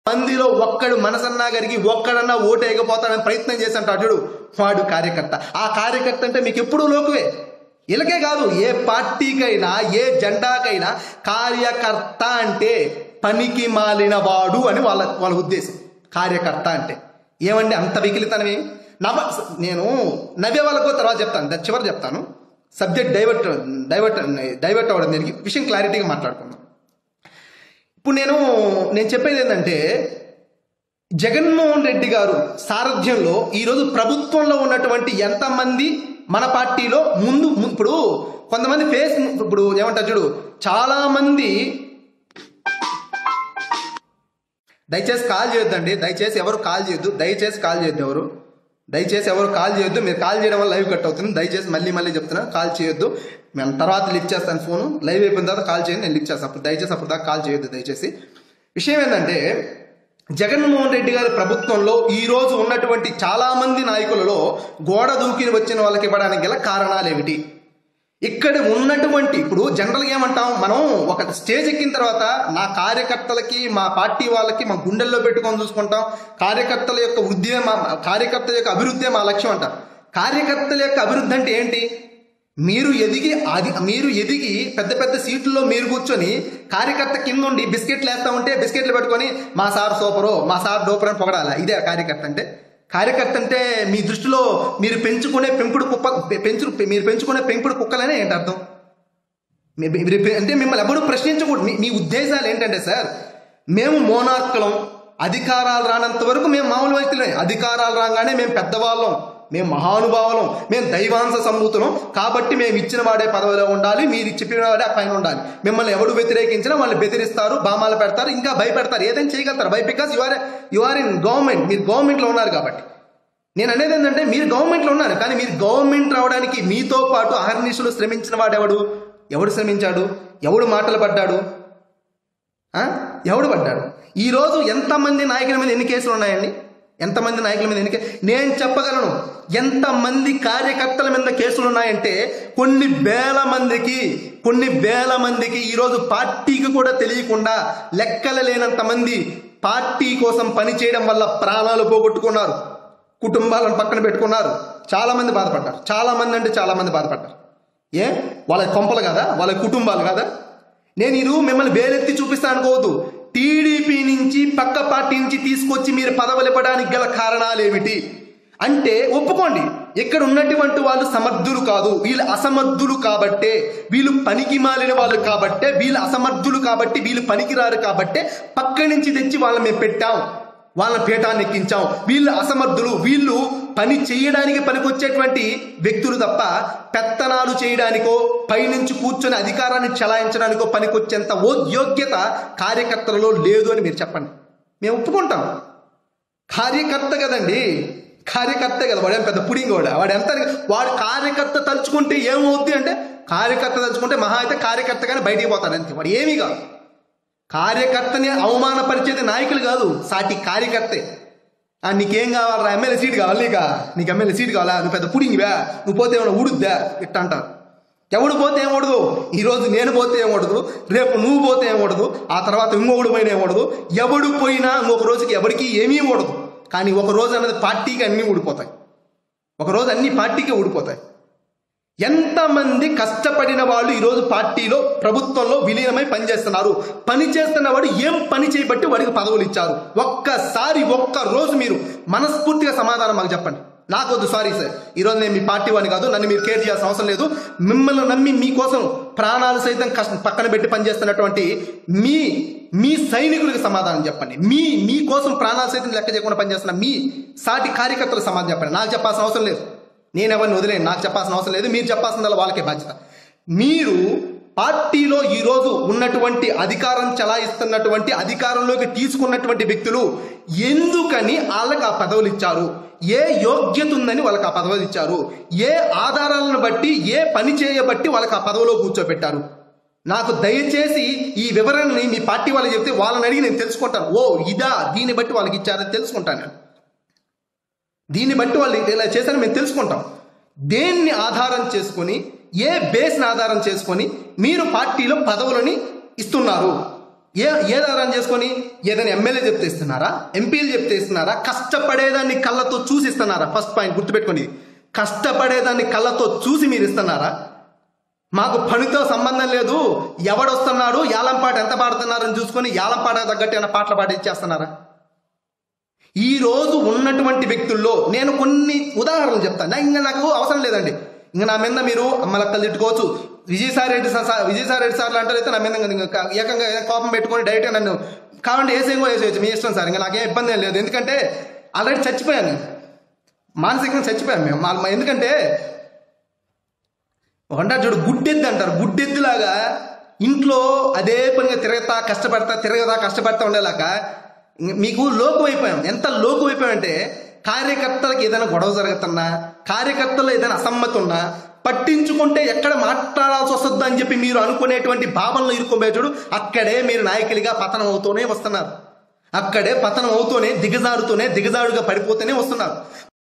మందిలో ఒక్కడు మనసన్నా గారికి ఒక్కడన్నా ఓటు వేయకపోతాడని ప్రయత్నం చేసి అంటాడు చూడు వాడు కార్యకర్త ఆ కార్యకర్త అంటే మీకు ఎప్పుడూ లోకువే ఇలాగే కాదు ఏ పార్టీకైనా ఏ జెండాకైనా కార్యకర్త అంటే పనికి మాలిన వాడు అని వాళ్ళ వాళ్ళ ఉద్దేశం కార్యకర్త అంటే ఏమండి అంత వికిలితనమే నవ నేను నవ్వే వాళ్ళకు తర్వాత చెప్తాను దాని చివరి చెప్తాను సబ్జెక్ట్ డైవర్ట్ డైవర్ట్ డైవర్ట్ అవ్వడం దీనికి విషయం క్లారిటీగా మాట్లాడుకుందాం ఇప్పుడు నేను నేను చెప్పేది ఏంటంటే జగన్మోహన్ రెడ్డి గారు సారథ్యంలో ఈరోజు ప్రభుత్వంలో ఉన్నటువంటి ఎంతమంది మన పార్టీలో ముందు ము- ఇప్పుడు కొంతమంది ఫేస్ ఇప్పుడు ఏమంటారు చూడు చాలా మంది దయచేసి కాల్ చేయొద్దండి దయచేసి ఎవరు కాల్ చేయొద్దు దయచేసి కాల్ చేయొద్దు ఎవరు దయచేసి ఎవరు కాల్ చేయొద్దు మీరు కాల్ చేయడం వల్ల లైవ్ కట్ అవుతుంది దయచేసి మళ్ళీ మళ్ళీ చెప్తున్నా కాల్ చేయొద్దు మేము తర్వాత లిఫ్ట్ చేస్తాను ఫోను లైవ్ అయిపోయిన తర్వాత కాల్ చేయండి నేను లిఫ్ట్ చేస్తాను అప్పుడు దయచేసి అప్పుడు దాకా కాల్ చేయొద్దు దయచేసి విషయం ఏంటంటే జగన్మోహన్ రెడ్డి గారి ప్రభుత్వంలో ఈ రోజు ఉన్నటువంటి చాలా మంది నాయకులలో గోడ దూకి వచ్చిన వాళ్ళకి ఇవ్వడానికి గల కారణాలు ఏమిటి ఇక్కడ ఉన్నటువంటి ఇప్పుడు జనరల్గా ఏమంటాం మనం ఒక స్టేజ్ ఎక్కిన తర్వాత నా కార్యకర్తలకి మా పార్టీ వాళ్ళకి మా గుండెల్లో పెట్టుకొని చూసుకుంటాం కార్యకర్తల యొక్క వృద్ధి మా కార్యకర్తల యొక్క అభివృద్ధి మా లక్ష్యం అంటాం కార్యకర్తల యొక్క అభివృద్ధి అంటే ఏంటి మీరు ఎదిగి అది మీరు ఎదిగి పెద్ద పెద్ద సీట్లలో మీరు కూర్చొని కార్యకర్త కింద ఉండి బిస్కెట్లు వేస్తా ఉంటే బిస్కెట్లు పెట్టుకొని మా సార్ సూపరు మా సార్ డోపర్ అని పొగడాల ఇదే కార్యకర్త అంటే కార్యకర్త అంటే మీ దృష్టిలో మీరు పెంచుకునే పెంపుడు కుప్ప పెంచు మీరు పెంచుకునే పెంపుడు కుక్కలనే ఏంటి అర్థం మీ- మీరు పె- అంటే మిమ్మల్ని ఎవరు ప్రశ్నించకూడదు మీ- మీ ఉద్దేశాలు ఏంటంటే సార్ మేము మోనార్కులం అధికారాలు రానంత వరకు మేము మామూలు వ్యక్తులమే అధికారాలు రాగానే మేము పెద్దవాళ్ళం మేము మహానుభావులం మేము దైవాంశ సంభూతులం కాబట్టి మేము ఇచ్చిన వాడే పదవిలో ఉండాలి మీరు చెప్పిన వాడే ఆ పైన ఉండాలి మిమ్మల్ని ఎవడు వ్యతిరేకించినా వాళ్ళు బెదిరిస్తారు బామాలు పెడతారు ఇంకా భయపెడతారు ఏదైనా చేయగలుగుతారు by because you are you are in government మీరు గవర్నమెంట్లో ఉన్నారు కాబట్టి నేను అనేది ఏంటంటే మీరు గవర్నమెంట్లో ఉన్నారు కానీ మీరు గవర్నమెంట్ రావడానికి మీతో పాటు అహర్నిశలు శ్రమించిన వాడెవడు ఎవడు శ్రమించాడు ఎవడు మాటలు పడ్డాడు ఆ? ఎవడు పడ్డాడు ఈరోజు ఎంతమంది నాయకుల మీద ఎన్ని కేసులు ఉన్నాయండి ఎంతమంది నాయకుల మీద ఎన్ని కే- నేను చెప్పగలను ఎంతమంది కార్యకర్తల మీద కేసులు ఉన్నాయంటే కొన్ని వేల మందికి కొన్ని వేల మందికి ఈరోజు పార్టీకి కూడా తెలియకుండా లెక్కలు లేనంత మంది పార్టీ కోసం పని చేయడం వల్ల ప్రాణాలు పోగొట్టుకున్నారు కుటుంబాలను పక్కన పెట్టుకున్నారు చాలా మంది బాధపడ్డారు చాలా మంది అంటే చాలా మంది బాధపడ్డారు ఏ వాళ్ళ కొంపలు కదా వాళ్ళ కుటుంబాలు కదా నేను ఈరోజు మిమ్మల్ని వేలెత్తి చూపిస్తాను అనుకోవద్దు టీడీపీ నుంచి పక్క పార్టీ నుంచి తీసుకొచ్చి మీరు పదవులు ఇవ్వడానికి గల కారణాలు ఏమిటి అంటే ఒప్పుకోండి ఇక్కడ ఉన్నటువంటి వాళ్ళు సమర్థులు కాదు వీళ్ళు అసమర్థులు కాబట్టే వీళ్ళు పనికి మాలిన వాళ్ళు కాబట్టే వీళ్ళు అసమర్థులు కాబట్టి వీళ్ళు పనికిరారు కాబట్టే పక్క నుంచి తెచ్చి వాళ్ళని మేము పెట్టాం వాళ్ళని పీఠాన్ని ఎక్కించాం వీళ్ళు అసమర్థులు వీళ్ళు పని చేయడానికి పనికొచ్చేటువంటి వ్యక్తులు తప్ప పెత్తనాలు చేయడానికో పైనుంచి కూర్చొని అధికారాన్ని చెలాయించడానికో పనికొచ్చేంత ఓ యోగ్యత కార్యకర్తలలో లేదు అని మీరు చెప్పండి మేము ఒప్పుకుంటాం కార్యకర్త కదండి కార్యకర్త కదా వాడు ఏం పెద్ద పుడింగ్ వాడు వాడు ఎంత వాడు కార్యకర్త తలుచుకుంటే ఏమవుద్ది అంటే కార్యకర్త తలుచుకుంటే మహా అయితే కార్యకర్త కానీ బయటికి పోతాడు అంతే వాడు ఏమీ కాదు కార్యకర్తని అవమానపరిచేది నాయకులు కాదు సాటి కార్యకర్తే ఆ, నీకేం కావాలరా ఎమ్మెల్యే సీట్ కావాలి నీక నీకు ఎమ్మెల్యే సీట్ కావాలా నువ్వు పెద్ద పుడింగివా నువ్వు పోతే ఏమైనా ఊడుద్దా ఇట్ట అంటారు ఎవడు పోతే ఏం ఉండదు ఈరోజు నేను పోతే ఏం ఉండదు రేపు నువ్వు పోతే ఏం ఉండదు ఆ తర్వాత ఇంకొకడు పోయినా ఏం ఉండదు ఎవడు పోయినా ఇంకొక రోజుకి ఎవరికి ఏమీ ఉండదు కానీ ఒక రోజు అనేది పార్టీకి అన్నీ ఊడిపోతాయి ఒక రోజు అన్ని పార్టీకే ఊడిపోతాయి ఎంతమంది కష్టపడిన వాళ్ళు ఈరోజు పార్టీలో ప్రభుత్వంలో విలీనమై పనిచేస్తున్నారు పని చేస్తున్న వాడు ఏం పని చేయబట్టి వాడికి పదవులు ఇచ్చారు ఒక్కసారి ఒక్క రోజు మీరు మనస్ఫూర్తిగా సమాధానం మాకు చెప్పండి నాకు వద్దు సారీ సార్ ఈరోజు నేను మీ పార్టీ వాడిని కాదు నన్ను మీరు కేర్ చేయాల్సిన అవసరం లేదు మిమ్మల్ని నమ్మి మీకోసం ప్రాణాలు సైతం కష్ట పక్కన పెట్టి పనిచేస్తున్నటువంటి మీ మీ సైనికులకు సమాధానం చెప్పండి మీ మీకోసం ప్రాణాలు సైతం లెక్క చేయకుండా పనిచేస్తున్న మీ సాటి కార్యకర్తలకు సమాధానం చెప్పండి నాకు చెప్పాల్సిన అవసరం లేదు నేను ఎవరిని వదిలేను నాకు చెప్పాల్సిన అవసరం లేదు మీరు చెప్పాల్సిందల్లా వాళ్ళకే బాధ్యత మీరు పార్టీలో ఈరోజు ఉన్నటువంటి అధికారం చలాయిస్తున్నటువంటి అధికారంలోకి తీసుకున్నటువంటి వ్యక్తులు ఎందుకని వాళ్ళకి ఆ పదవులు ఇచ్చారు ఏ యోగ్యత ఉందని వాళ్ళకి ఆ పదవులు ఇచ్చారు ఏ ఆధారాలను బట్టి ఏ పని చేయబట్టి వాళ్ళకి ఆ పదవిలో కూర్చోబెట్టారు నాకు దయచేసి ఈ వివరణని మీ పార్టీ వాళ్ళు చెప్తే వాళ్ళని అడిగి నేను తెలుసుకుంటాను ఓ ఇదా దీన్ని బట్టి వాళ్ళకి ఇచ్చారని తెలుసుకుంటాను నేను దీన్ని బట్టి వాళ్ళు ఇలా చేశారని మేము తెలుసుకుంటాం దేన్ని ఆధారం చేసుకొని ఏ బేస్ని ఆధారం చేసుకొని మీరు పార్టీలో పదవులని ఇస్తున్నారు ఏ ఏ ఆధారం చేసుకొని ఏదైనా ఎమ్మెల్యే చెప్తే ఇస్తున్నారా ఎంపీలు చెప్తే ఇస్తున్నారా కష్టపడేదాన్ని కళ్ళతో చూసి ఇస్తున్నారా ఫస్ట్ పాయింట్ గుర్తుపెట్టుకోండి కష్టపడేదాన్ని కళ్ళతో చూసి మీరు ఇస్తున్నారా మాకు పనితో సంబంధం లేదు ఎవడొస్తున్నాడు యాలంపాట ఎంత పాడుతున్నారని చూసుకొని యాలంపాట తగ్గట్టు ఏమైనా పాటలు పాటించేస్తున్నారా ఈ రోజు ఉన్నటువంటి వ్యక్తుల్లో నేను కొన్ని ఉదాహరణలు చెప్తాను నా- ఇంకా నాకు అవసరం లేదండి ఇంకా నా మీద మీరు అమ్మలక్కలు తిట్టుకోవచ్చు విజయసాయి రెడ్డి సార్ విజయసాయి రెడ్డి సార్లు అంటారు అయితే నా మీద ఇంకా ఇంకా ఏకంగా కోపం పెట్టుకొని డైరెక్ట్గా నన్ను కావాలంటే వేసేం కూడా వేసేయచ్చు మీ ఇష్టం సార్ ఇంకా నాకేం ఇబ్బంది ఏం లేదు ఎందుకంటే ఆల్రెడీ చచ్చిపోయాను నేను. మానసికంగా చచ్చిపోయాం మేము మా- మా- ఎందుకంటే అంటారు చూడు గుడ్డెద్దు అంటారు గుడ్డెద్దులాగా ఇంట్లో అదే పనిగా తిరగతా కష్టపడతా తిరగదా కష్టపడతా ఉండేలాగా ఇంక మీకు లోకం అయిపోయాం ఎంత లోకం అయిపోయామంటే కార్యకర్తలకు ఏదైనా గొడవ జరుగుతున్నా కార్యకర్తలు ఏదైనా అసమ్మతి ఉన్నా పట్టించుకుంటే ఎక్కడ మాట్లాడాల్సి వస్తుంది అని చెప్పి మీరు అనుకునేటువంటి భావనలు ఇరుక్కోబోయే చూడు అక్కడే మీరు నాయకులుగా పతనం అవుతూనే వస్తున్నారు అక్కడే పతనం అవుతూనే దిగజారుతూనే దిగజారుగా పడిపోతూనే వస్తున్నారు